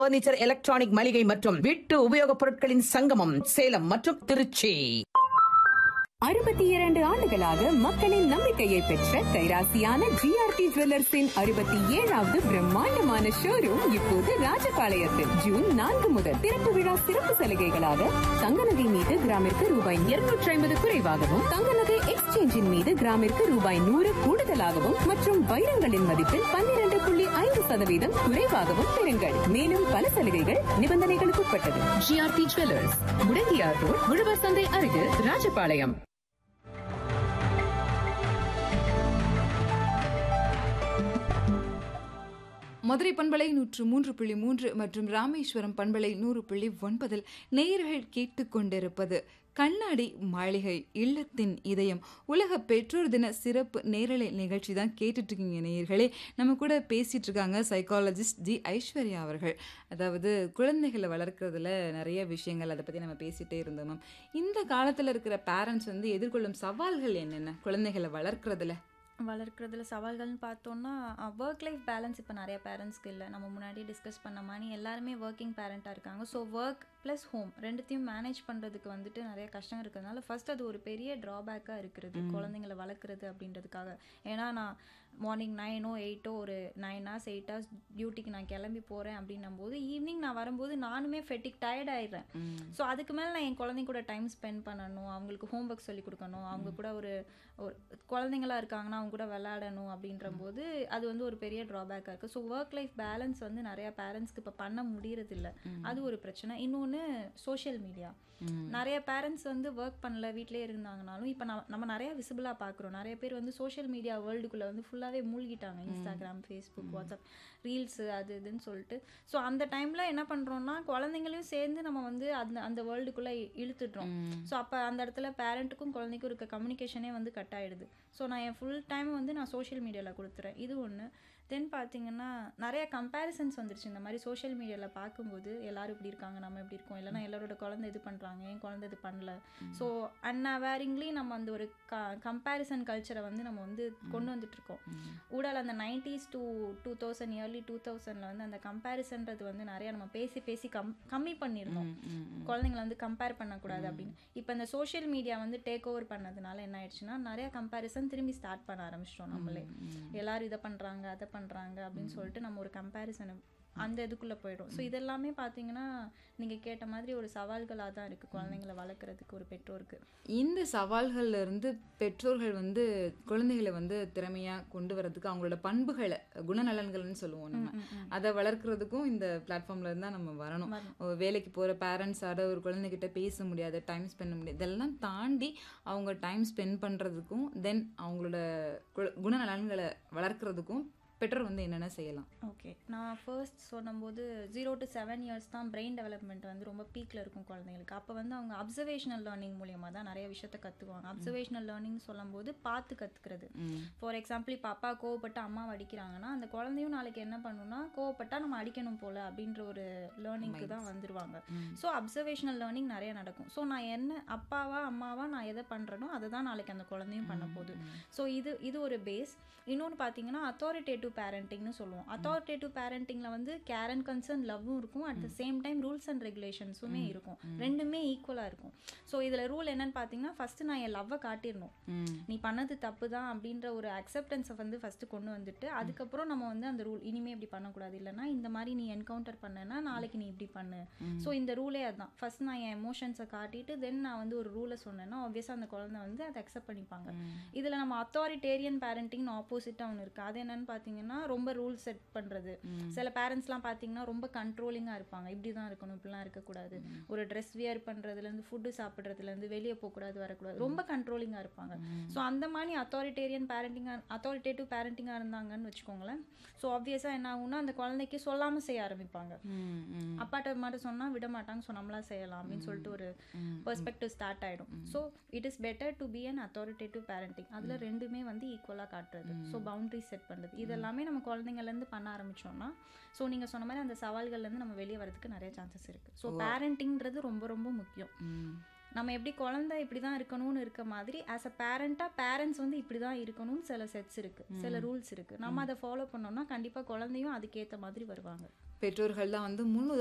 furniture electronic மளிகை மற்றும் வீட்டு உபயோகப் பொருட்களின் சங்கமம் சேலம் மற்றும் திருச்சி அறுபத்தி இரண்டு ஆண்டுகளாக மக்களின் நம்பிக்கையை பெற்ற கைராசியான ஜிஆர்டி ஜுவல்லர்ஸின் அறுபத்தி ஏழாவது பிரம்மாண்டமான ஷோரூம் இப்போது ராஜபாளையத்தில் ஜூன் நான்கு முதல் திறப்பு விழா சிறப்பு சலுகைகளாக தங்க நகை மீது கிராமிற்கு ரூபாய் இருநூற்றி ஐம்பது குறைவாகவும் தங்க நகை எக்ஸ்சேஞ்சின் மீது கிராமிற்கு ரூபாய் நூறு கூடுதலாகவும் மற்றும் வைரங்களின் மதிப்பில் பன்னிரண்டு புள்ளி ஐந்து சதவீதம் குறைவாகவும் பெறுங்கள் மேலும் பல சலுகைகள் நிபந்தனைகளுக்கு உட்பட்டது ஜிஆர்டி ஜுவல்லர்ஸ் முடங்கியார் ரோட் உழவர் சந்தை அருகில் ராஜபாளையம் மதுரை பண்பலை நூற்று மூன்று புள்ளி மூன்று மற்றும் ராமேஸ்வரம் பண்பலை நூறு புள்ளி ஒன்பதில் நேயர்கள் கேட்டுக்கொண்டிருப்பது கண்ணாடி மாளிகை இல்லத்தின் இதயம் உலக பெற்றோர் தின சிறப்பு நேரலை நிகழ்ச்சி தான் கேட்டுட்டு இருக்கீங்க நேயர்களே நம்ம கூட பேசிட்டு இருக்காங்க சைக்காலஜிஸ்ட் ஜி ஐஸ்வர்யா அவர்கள் அதாவது குழந்தைகளை வளர்க்குறதுல நிறைய விஷயங்கள் அதை பற்றி நம்ம பேசிட்டே இருந்தோம் மேம் இந்த காலத்தில் இருக்கிற பேரண்ட்ஸ் வந்து எதிர்கொள்ளும் சவால்கள் என்னென்ன குழந்தைகளை வளர்க்குறதுல வளர்க்குறதுல சவால்கள்னு பார்த்தோன்னா ஒர்க் லைஃப் பேலன்ஸ் இப்போ நிறைய பேரண்ட்ஸ்க்கு இல்லை நம்ம முன்னாடி டிஸ்கஸ் பண்ண மாதிரி எல்லாருமே ஒர்க்கிங் பேரண்ட்டாக இருக்காங்க ஸோ ஒர்க் ப்ளஸ் ஹோம் ரெண்டுத்தையும் மேனேஜ் பண்ணுறதுக்கு வந்துட்டு நிறைய கஷ்டம் இருக்கிறதுனால ஃபர்ஸ்ட் அது ஒரு பெரிய ட்ராபேக்காக இருக்கிறது குழந்தைங்களை வளர்க்குறது அப்படின்றதுக்காக ஏன்னா நான் மார்னிங் நைனோ எயிட்டோ ஒரு நைன் ஹவர்ஸ் எயிட் ஹவர்ஸ் டியூட்டிக்கு நான் கிளம்பி போகிறேன் அப்படின்னும் போது ஈவினிங் நான் வரும்போது நானுமே ஃபெட்டிக் டயர்ட் ஆயிடுறேன் ஸோ அதுக்கு மேலே நான் என் குழந்தைங்க கூட டைம் ஸ்பெண்ட் பண்ணணும் அவங்களுக்கு ஹோம் ஒர்க் சொல்லி கொடுக்கணும் அவங்க கூட ஒரு ஒரு குழந்தைங்களா இருக்காங்கன்னா அவங்க கூட விளையாடணும் அப்படின்ற போது அது வந்து ஒரு பெரிய ட்ராபேக்காக இருக்குது ஸோ ஒர்க் லைஃப் பேலன்ஸ் வந்து நிறைய பேரண்ட்ஸ்க்கு இப்போ பண்ண முடியறதில்ல அது ஒரு பிரச்சனை இன்னொன்று சோஷியல் மீடியா நிறைய பேரண்ட்ஸ் வந்து ஒர்க் பண்ணல வீட்டிலே இருந்தாங்கனாலும் இப்போ நம்ம நம்ம நிறைய விசிபிளாக பார்க்குறோம் நிறைய பேர் வந்து சோஷியல் மீடியா வேர்ல்டுக்குள்ளே வந்து ஃபுல்லாகவே மூழ்கிட்டாங்க இன்ஸ்டாகிராம் ஃபேஸ்புக் வாட்ஸ்அப் ரீல்ஸு அது இதுன்னு சொல்லிட்டு ஸோ அந்த டைமில் என்ன பண்ணுறோம்னா குழந்தைங்களையும் சேர்ந்து நம்ம வந்து அந்த அந்த வேர்ல்டுக்குள்ளே இழுத்துடுறோம் ஸோ அப்போ அந்த இடத்துல பேரண்ட்டுக்கும் குழந்தைக்கும் இருக்க கம்யூனிகேஷனே வந்து கட் ஆகிடுது ஸோ நான் என் ஃபுல் டைம் வந்து நான் சோஷியல் மீடியாவில் கொடுத்துறேன் இது ஒன்று தென் பார்த்தீங்கன்னா நிறைய கம்பேரிசன்ஸ் வந்துருச்சு இந்த மாதிரி சோஷியல் மீடியாவில் பார்க்கும்போது எல்லாரும் இப்படி இருக்காங்க நம்ம எப்படி இருக்கோம் இல்லைனா எல்லாரோட குழந்தை இது பண்ணுறாங்க என் குழந்தை இது பண்ணல ஸோ அன்அவேரிங்லி நம்ம அந்த ஒரு க கம்பேரிசன் கல்ச்சரை வந்து நம்ம வந்து கொண்டு வந்துட்டு இருக்கோம் ஊடால அந்த nineties to two thousand early two தௌசண்டில் வந்து அந்த கம்பேரிசன்றது வந்து நிறைய நம்ம பேசி பேசி கம் கம்மி பண்ணியிருந்தோம் குழந்தைங்களை வந்து கம்பேர் பண்ணக்கூடாது அப்படின்னு இப்போ இந்த சோஷியல் மீடியா வந்து டேக் ஓவர் பண்ணதுனால என்ன ஆயிடுச்சுன்னா நிறைய கம்பேரிசன் திரும்பி ஸ்டார்ட் பண்ண ஆரம்பிச்சிட்டோம் நம்மளே எல்லாரும் இதை பண்ணுறாங்க அதை பண்ணுறாங்க அப்படின்னு சொல்லிட்டு நம்ம ஒரு கம்பேரிசனை அந்த இதுக்குள்ளே போயிடும் ஸோ இதெல்லாமே பார்த்தீங்கன்னா நீங்கள் கேட்ட மாதிரி ஒரு சவால்களாக தான் இருக்குது குழந்தைங்களை வளர்க்குறதுக்கு ஒரு பெற்றோருக்கு இந்த சவால்கள்ல இருந்து பெற்றோர்கள் வந்து குழந்தைகளை வந்து திறமையா கொண்டு வரதுக்கு அவங்களோட பண்புகளை குணநலன்கள்னு சொல்லுவோம் நம்ம அதை வளர்க்குறதுக்கும் இந்த பிளாட்ஃபார்ம்ல இருந்தா நம்ம வரணும் ஒரு வேலைக்கு போற பேரண்ட்ஸால ஒரு குழந்தைகிட்ட பேச முடியாது டைம் ஸ்பெண்ட் பண்ண முடியாது இதெல்லாம் தாண்டி அவங்க டைம் ஸ்பெண்ட் பண்றதுக்கும் தென் அவங்களோட கு- குணநலன்களை வளர்க்குறதுக்கும் பெற்றோர் வந்து என்னென்ன செய்யலாம் ஓகே நான் ஃபர்ஸ்ட் சொன்னபோது ஜீரோ டு செவன் இயர்ஸ் தான் பிரெயின் டெவலப்மெண்ட் வந்து ரொம்ப பீக்கில் இருக்கும் குழந்தைங்களுக்கு அப்போ வந்து அவங்க அப்சர்வேஷனல் லேர்னிங் மூலியமாக தான் நிறைய விஷயத்த கற்றுக்குவாங்க அப்சர்வேஷனல் லேர்னிங் சொல்லும்போது பார்த்து கற்றுக்கிறது ஃபார் எக்ஸாம்பிள் இப்போ அப்பா கோவப்பட்டு அம்மா அடிக்கிறாங்கன்னா அந்த குழந்தையும் நாளைக்கு என்ன பண்ணுன்னா கோவப்பட்டா நம்ம அடிக்கணும் போல அப்படின்ற ஒரு லேர்னிங்க்கு தான் வந்துருவாங்க ஸோ அப்சர்வேஷனல் லேர்னிங் நிறைய நடக்கும் ஸோ நான் என்ன அப்பாவா அம்மாவா நான் எதை பண்ணுறனோ அதை தான் நாளைக்கு அந்த குழந்தையும் பண்ண போகுது ஸோ இது இது ஒரு பேஸ் இன்னொன்று பார்த்தீங்கன்னா அத்தாரிட்டேட்டிவ் பேரண்டிங்னு சொல்லுவோம் அத்தாரிட்டேட்டிவ் பேரண்டிங்கில் வந்து கேர் அண்ட் கன்சர்ன் லவ்வும் இருக்கும் at the same time rules and ரெகுலேஷன்ஸுமே இருக்கும் ரெண்டுமே ஈக்குவலாக இருக்கும் ஸோ இதில் ரூல் என்னன்னு பார்த்தீங்கன்னா ஃபஸ்ட்டு நான் என் லவ்வை காட்டிடணும் நீ பண்ணது தப்பு தான் அப்படின்ற ஒரு அக்செப்டன்ஸை வந்து ஃபஸ்ட்டு கொண்டு வந்துட்டு அதுக்கப்புறம் நம்ம வந்து அந்த ரூல் இனிமே இப்படி பண்ணக்கூடாது இல்லைன்னா இந்த மாதிரி நீ என்கவுண்டர் பண்ணனா நாளைக்கு நீ இப்படி பண்ணு ஸோ இந்த ரூலே அதுதான் ஃபர்ஸ்ட் நான் என் எமோஷன்ஸை காட்டிட்டு தென் நான் வந்து ஒரு ரூலை சொன்னேன்னா ஆப்வியஸாக அந்த குழந்தை வந்து அதை அக்செப்ட் பண்ணிப்பாங்க இதில் நம்ம அத்தாரிட்டேரியன் பேரண்டிங்னு ஆப்போசிட்டாக ஒன்று இருக்குது அது என்னன்னு பார்த்தீங்கன்னா ரொம்ப ரூல் செட் பண்ணுறது சில பேரண்ட்ஸ்லாம் பார்த்தீங்கன்னா ரொம்ப கண்ட்ரோலிங்காக இருப்பாங்க இப்படி தான் இருக்கணும் இப்படிலாம் இருக்கக்கூடாது ஒரு ட்ரெஸ் வியர் பண்ணுறதுலேருந்து ஃபுட்டு சாப்பிட்றதுலேருந்து வெளியே போகக்கூடாது வரக்கூடாது ரொம்ப கண்ட்ரோலிங்காக இருப்பாங்க ஸோ அந்த மாதிரி அத்தாரிட்டேரியன் பேரண்டிங்காக அத்தாரிட்டேட்டிவ் பேரண்டிங்காக இருந்தாங்கன்னு வச்சுக்கோங்களேன் ஸோ ஆப்வியஸாக என்ன ஆகும்னா அந்த குழந்தைக்கு சொல்லாமல் செய்ய ஆரம்பிப்பாங்க அப்பாட்ட மட்டும் சொன்னால் விட மாட்டாங்க ஸோ நம்மளா செய்யலாம் அப்படின்னு சொல்லிட்டு ஒரு பெர்ஸ்பெக்டிவ் ஸ்டார்ட் ஆகிடும் so it is better to be an authoritative parenting அதில் ரெண்டுமே வந்து ஈக்குவலாக காட்டுறது ஸோ பவுண்டரி செட் பண்ணுறது இதெல்லாமே நம்ம குழந்தைங்கள்லேருந்து பண்ண ஆரம்பிச்சோம்னா ஸோ நீங்கள் சொன்ன மாதிரி அந்த சவால்கள்லேருந்து நம்ம வெளியே வரதுக்கு நிறைய சான்சஸ் இருக்குது ஸோ பேரண்டிங்கிறது ரொம்ப ரொம்ப முக்கியம் நம்ம எப்படி குழந்தை இப்படி தான் இருக்கணும்னு இருக்க மாதிரி ஆஸ் அ பேரண்ட்டாக பேரண்ட்ஸ் வந்து இப்படி தான் இருக்கணும்னு சில செட்ஸ் இருக்குது சில ரூல்ஸ் இருக்குது நம்ம அதை ஃபாலோ பண்ணோம்னா கண்டிப்பாக குழந்தையும் அதுக்கேற்ற மாதிரி வருவாங்க பெற்றோர்கள் தான் வந்து முன்